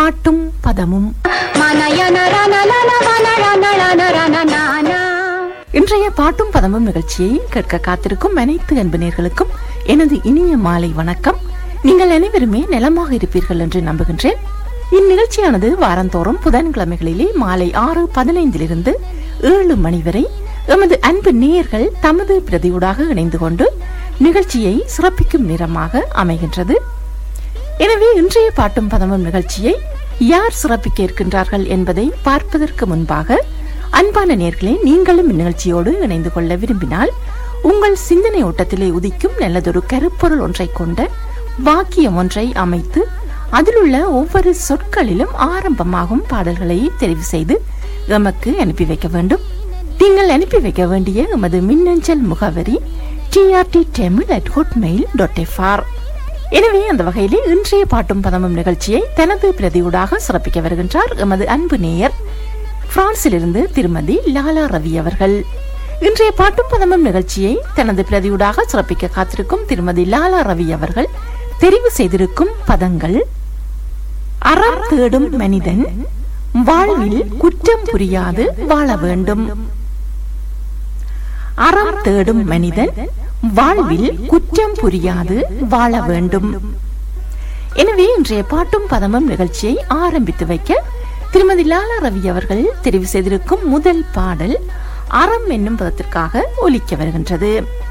பாட்டும் பதமும் இன்றைய பாட்டும் பதமும் நிகழ்ச்சியை கேட்க காத்திருக்கும் அனைத்து அன்பு நேர்களுக்கும் எனது இனிய மாலை வணக்கம் நீங்கள் அனைவருமே நலமாக இருப்பீர்கள் என்று நம்புகின்றேன் இந்நிகழ்ச்சியானது வாரந்தோறும் புதன்கிழமைகளிலே மாலை ஆறு பதினைந்திலிருந்து ஏழு மணி வரை எமது அன்பு நேயர்கள் தமது பிரதியூடாக இணைந்து கொண்டு நிகழ்ச்சியை சிறப்பிக்கும் நேரமாக அமைகின்றது எனவே இன்றைய பாட்டும் பதமும் நிகழ்ச்சியை யார் சிறப்பிக்க இருக்கின்றார்கள் என்பதை பார்ப்பதற்கு முன்பாக அன்பான நேர்களே நீங்களும் இந்நிகழ்ச்சியோடு இணைந்து கொள்ள விரும்பினால் உங்கள் சிந்தனை ஓட்டத்திலே உதிக்கும் நல்லதொரு கருப்பொருள் ஒன்றை கொண்ட வாக்கியம் ஒன்றை அமைத்து அதிலுள்ள ஒவ்வொரு சொற்களிலும் ஆரம்பமாகும் பாடல்களை தெரிவு செய்து எமக்கு அனுப்பி வைக்க வேண்டும் நீங்கள் அனுப்பி வைக்க வேண்டிய எமது மின்னஞ்சல் முகவரி TRT Tamil at Hotmail dot FR எனவே அந்த வகையிலே இன்றைய பாட்டும் பதமும் நிகழ்ச்சியை தனது பிரதியூடாக சிறப்பிக்க வருகின்றார் எமது அன்பு நேயர் பிரான்சிலிருந்து திருமதி லாலா ரவி அவர்கள் இன்றைய பாட்டும் பதமும் நிகழ்ச்சியை தனது பிரதியூடாக சிறப்பிக்க காத்திருக்கும் திருமதி லாலா ரவி அவர்கள் தெரிவு செய்திருக்கும் பதங்கள் அறம் தேடும் மனிதன் வாழ்வில் குற்றம் புரியாது வாழ வேண்டும் அறம் தேடும் மனிதன் வாழ்வில் குற்றம் புரியாது வாழ வேண்டும் எனவே இன்றைய பாட்டும் பதமும் நிகழ்ச்சியை ஆரம்பித்து வைக்க திருமதி லாலா ரவி அவர்கள் தெரிவு செய்திருக்கும் முதல் பாடல் அறம் என்னும் பதத்திற்காக ஒலிக்க வருகின்றது